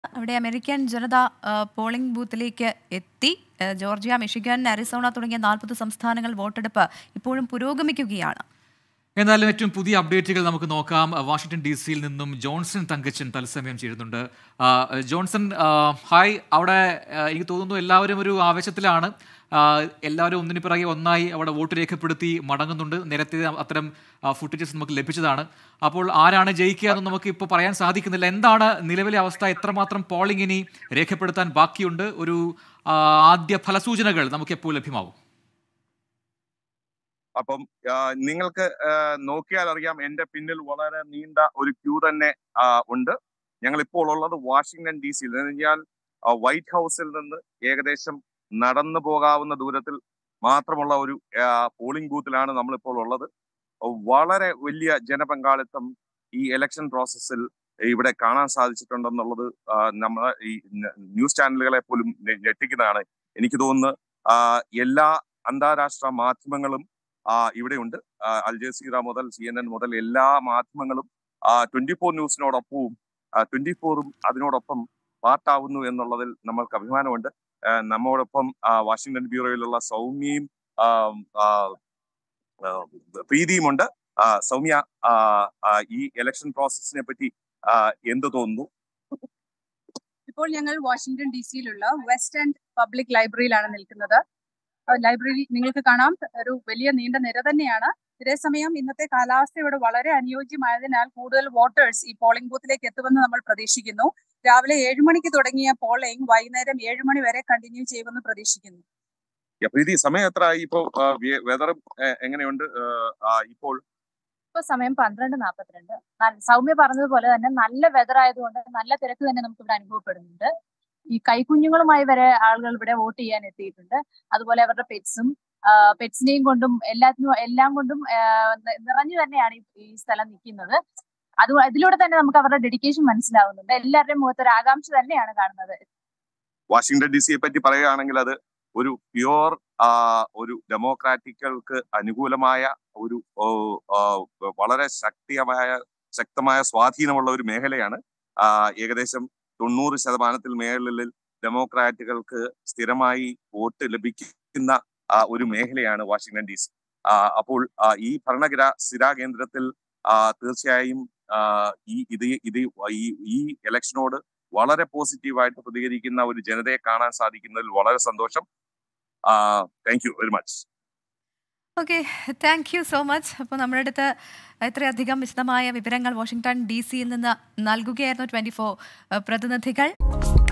അവിടെ അമേരിക്കൻ ജനത ആ, പോളിംഗ് ബൂത്തിലേക്ക് എത്തി ആ, ജോർജിയ മിഷിഗൻ അരിസോണ തുടങ്ങിയ നാൽപ്പത് സംസ്ഥാനങ്ങൾ വോട്ടെടുപ്പ് ഇപ്പോഴും പുരോഗമിക്കുകയാണ് എന്നാലും ഏറ്റവും പുതിയ അപ്ഡേറ്റുകൾ നമുക്ക് നോക്കാം വാഷിംഗ്ടൺ ഡി സിയിൽ നിന്നും ജോൺസൺ തങ്കച്ചൻ തത്സമയം ചേരുന്നുണ്ട് ആ, ജോൺസൺ ആ, ഹായ് അവിടെ ആ, എനിക്ക് തോന്നുന്നു എല്ലാവരും ഒരു ആവേശത്തിലാണ് ആ, എല്ലാവരും ഒന്നിനു പിറകെ ഒന്നായി അവിടെ വോട്ട് രേഖപ്പെടുത്തി മടങ്ങുന്നുണ്ട് നേരത്തെ അത്തരം ഫുട്ടേജസ് നമുക്ക് ലഭിച്ചതാണ് അപ്പോൾ ആരാണ് ജയിക്കുക എന്ന് നമുക്ക് ഇപ്പോൾ പറയാൻ സാധിക്കുന്നില്ല എന്താണ് നിലവിലെ അവസ്ഥ എത്രമാത്രം പോളിംഗ് ഇനി രേഖപ്പെടുത്താൻ ബാക്കിയുണ്ട് ഒരു ആ, ആദ്യ ഫലസൂചനകൾ നമുക്ക് എപ്പോൾ ലഭ്യമാവും അപ്പം ആ, നിങ്ങൾക്ക് ആ, നോക്കിയാൽ അറിയാം എന്റെ പിന്നിൽ വളരെ നീണ്ട ഒരു ക്യൂ തന്നെ ആ, ഉണ്ട് ഞങ്ങൾ ഇപ്പോൾ ഉള്ളത് വാഷിംഗ്ടൺ ഡി സിയിൽ എന്ന് കഴിഞ്ഞാൽ ആ, വൈറ്റ് ഹൗസിൽ നിന്ന് ഏകദേശം നടന്നു പോകാവുന്ന ദൂരത്തിൽ മാത്രമുള്ള ഒരു ആ, പോളിംഗ് ബൂത്തിലാണ് നമ്മളിപ്പോൾ ഉള്ളത് വളരെ വലിയ ജനപങ്കാളിത്തം ഈ ഇലക്ഷൻ പ്രോസസ്സിൽ ഇവിടെ കാണാൻ സാധിച്ചിട്ടുണ്ടെന്നുള്ളത് ആ, നമ്മളെ ഈ ന- ന്യൂസ് ചാനലുകളെ പോലും ഞെ- ഞെട്ടിക്കുന്നതാണ് എനിക്ക് തോന്നുന്നു ആ, എല്ലാ അന്താരാഷ്ട്ര മാധ്യമങ്ങളും ആ, ഇവിടെയുണ്ട് ആ, അൽ ജസീറ മുതൽ സി എൻ എൻ മുതൽ എല്ലാ മാധ്യമങ്ങളും ട്വന്റി ഫോർ ന്യൂസിനോടൊപ്പവും ട്വന്റി ഫോറും അതിനോടൊപ്പം പാർട്ടാവുന്നു എന്നുള്ളതിൽ നമ്മൾക്ക് അഭിമാനമുണ്ട് ആ, നമ്മോടൊപ്പം ആ, വാഷിംഗ്ടൺ ബ്യൂറോയിലുള്ള സൗമ്യയും ആ, ആ, ആ, പ്രീതിയുമുണ്ട് ആ, സൗമ്യ ആ, ആ, ഈ ഇലക്ഷൻ പ്രോസസ്സിനെ പറ്റി ആ, എന്ത് തോന്നുന്നു ഇപ്പോൾ ഞങ്ങൾ വാഷിംഗ്ടൺ ഡി സിയിലുള്ള വെസ്റ്റ് എൻഡ് പബ്ലിക് ലൈബ്രറിയിലാണ് നിൽക്കുന്നത് ആ ലൈബ്രറി നിങ്ങൾക്ക് കാണാം ഒരു വലിയ നീണ്ട നിര തന്നെയാണ് ഇതേസമയം ഇന്നത്തെ കാലാവസ്ഥ ഇവിടെ വളരെ അനുയോജ്യമായതിനാൽ കൂടുതൽ വോട്ടേഴ്സ് ഈ പോളിംഗ് ബൂത്തിലേക്ക് എത്തുമെന്ന് നമ്മൾ പ്രതീക്ഷിക്കുന്നു രാവിലെ ഏഴ് മണിക്ക് തുടങ്ങിയ പോളിംഗ് വൈകുന്നേരം ഏഴ് മണി വരെ കണ്ടിന്യൂ ചെയ്യുമെന്ന് പ്രതീക്ഷിക്കുന്നു യാ, പ്രീതി സമയം എത്ര ആയി ഇപ്പോ വെതറും എങ്ങനെയുണ്ട് ആ, ആ, ഇപ്പോൾ ഇപ്പൊ സമയം പന്ത്രണ്ട് നാൽപ്പത്തിരണ്ട് സൗമ്യ പറഞ്ഞതുപോലെ തന്നെ നല്ല വെതർ ആയതുകൊണ്ട് നല്ല തിരക്ക് തന്നെ നമുക്ക് ഇവിടെ അനുഭവപ്പെടുന്നുണ്ട് ഈ കൈക്കുഞ്ഞുങ്ങളുമായി വരെ ആളുകൾ ഇവിടെ വോട്ട് ചെയ്യാൻ എത്തിയിട്ടുണ്ട് അതുപോലെ അവരുടെ പെറ്റ്സും പെറ്റ്സിനെയും കൊണ്ടും എല്ലാത്തിനും എല്ലാം കൊണ്ടും ആ, നി- നിറഞ്ഞു തന്നെയാണ് ഈ- ഈ സ്ഥലം നിൽക്കുന്നത് അത് ഇതിലൂടെ തന്നെ നമുക്ക് അവരുടെ ഡെഡിക്കേഷൻ മനസ്സിലാവുന്നുണ്ട് എല്ലാവരുടെയും മുഖത്ത് ഒരു ആകാംക്ഷ തന്നെയാണ് കാണുന്നത് വാഷിംഗ്ടൺ ഡി സിയെ പറ്റി പറയുകയാണെങ്കിൽ അത് ഒരു പ്യുവർ ഒരു ഡെമോക്രാറ്റിക്കൾക്ക് അനുകൂലമായ ഒരു ഓ, ആ, വളരെ ശക്തിയമായ ശക്തമായ സ്വാധീനമുള്ള ഒരു മേഖലയാണ് ആ, ഏകദേശം തൊണ്ണൂറ് ശതമാനത്തിൽ മേളിൽ ഡെമോക്രാറ്റുകൾക്ക് സ്ഥിരമായി വോട്ട് ലഭിക്കുന്ന ആ, ഒരു മേഖലയാണ് വാഷിംഗ്ടൺ ഡി സി അപ്പോൾ ആ, ഈ ഭരണഗ്ര സ്ഥിരാകേന്ദ്രത്തിൽ ആ, തീർച്ചയായും ആ, ഈ ഇത് ഇത് ഈ ഈ ഇലക്ഷനോട് വളരെ പോസിറ്റീവായിട്ട് പ്രതികരിക്കുന്ന ഒരു ജനതയെ കാണാൻ സാധിക്കുന്നതിൽ വളരെ സന്തോഷം thank you very much okay thank you so much അപ്പോൾ നമ്മുടെ അടുത്ത് ഇത്രയധികം വിശദമായ വിവരങ്ങൾ വാഷിംഗ്ടൺ ഡി സിയിൽ നിന്ന് നൽകുകയായിരുന്നു ട്വൻറ്റി ഫോർ പ്രതിനിധികൾ